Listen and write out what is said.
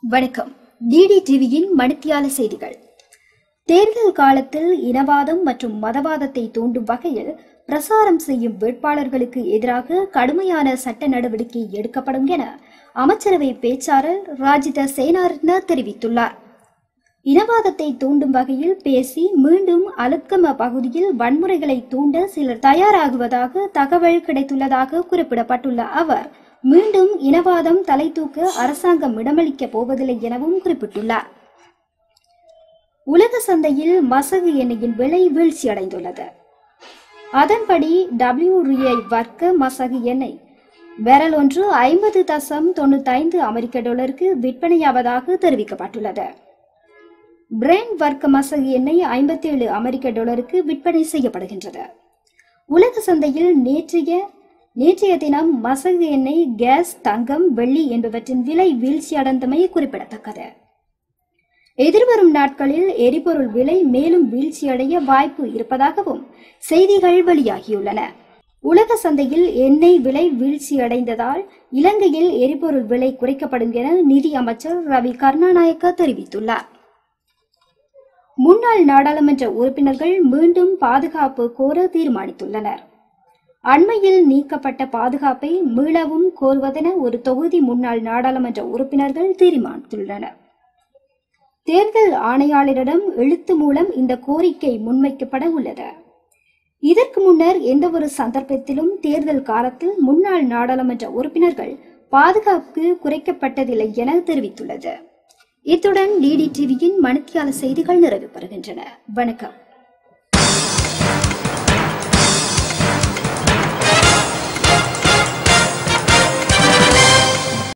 வணக்கம் டிடி டிவியின் மணித்தியால செய்திகள் தேர்தல் காலத்தில் இனவாதம் மற்றும் மதவாதத்தை தூண்டும் வகையில் பிரசாரம் செய்யும் வேட்பாளர்களுக்கு எதிராக கடுமையான சட்ட நடவடிக்கை எடுக்கப்படும் என அமைச்சரவை பேச்சாளர் ராஜித சேனாரத்ன தெரிவித்துள்ளார் இனவாதத்தை தூண்டும் வகையில் பேசி மீண்டும் அலுத்கம பகுதியில் வன்முறைகளை தூண்ட சிலர் தயாராகுவதாக தகவல் கிடைத்துள்ளதாக குறிப்பிடப்பட்டுள்ள அவர் மீண்டும் இனவாதம் தலை தூக்க அரசாங்கம் இடமளிக்கப் போவதில்லை எனவும் குறிப்பிட்டுள்ளார் உலக சந்தையில் மசகு எண்ணெயின் விலை வீழ்ச்சியடைந்துள்ளது அதன்படி டபிள்யூரிஐ வர்க்க மசகு எண்ணெய் பேரல் ஒன்று ஐம்பது தசம் தொண்ணூத்தைந்து அமெரிக்க டாலருக்கு விற்பனையாவதாக தெரிவிக்கப்பட்டுள்ளது பிரெயின் வர்க்க மசகு எண்ணெய் ஐம்பத்தி ஏழு அமெரிக்க டாலருக்கு விற்பனை செய்யப்படுகின்றது உலக சந்தையில் நேற்றைய நேற்றைய தினம் மசகு எண்ணெய் கேஸ் தங்கம் வெள்ளி என்பவற்றின் விலை வீழ்ச்சியடைந்தமை குறிப்பிடத்தக்கது எதிர்வரும் நாட்களில் எரிபொருள் விலை மேலும் வீழ்ச்சியடைய வாய்ப்பு இருப்பதாகவும் செய்திகள் வெளியாகியுள்ளன உலக சந்தையில் எண்ணெய் விலை வீழ்ச்சியடைந்ததால் இலங்கையில் எரிபொருள் விலை குறைக்கப்படும் என நிதி அமைச்சர் ரவி கருணாநாயக்க தெரிவித்துள்ளார் முன்னாள் நாடாளுமன்ற உறுப்பினர்கள் மீண்டும் பாதுகாப்பு கோர தீர்மானித்துள்ளனர் அண்மையில் நீக்கப்பட்ட பாதுகாப்பை மீளவும் கோருவதென ஒரு தொகுதி முன்னாள் நாடாளுமன்ற உறுப்பினர்கள் தீர்மானித்துள்ளனர் தேர்தல் ஆணையாளரிடம் எழுத்து மூலம் இந்த கோரிக்கை முன்வைக்கப்பட உள்ளது இதற்கு முன்னர் எந்தவொரு சந்தர்ப்பத்திலும் தேர்தல் காலத்தில் முன்னாள் நாடாளுமன்ற உறுப்பினர்கள் பாதுகாப்பு குறைக்கப்பட்டதில்லை என தெரிவித்துள்ளது இத்துடன் டிடி டிவியின் மணித்தியால செய்திகள் நிறைவு பெறுகின்றன வணக்கம்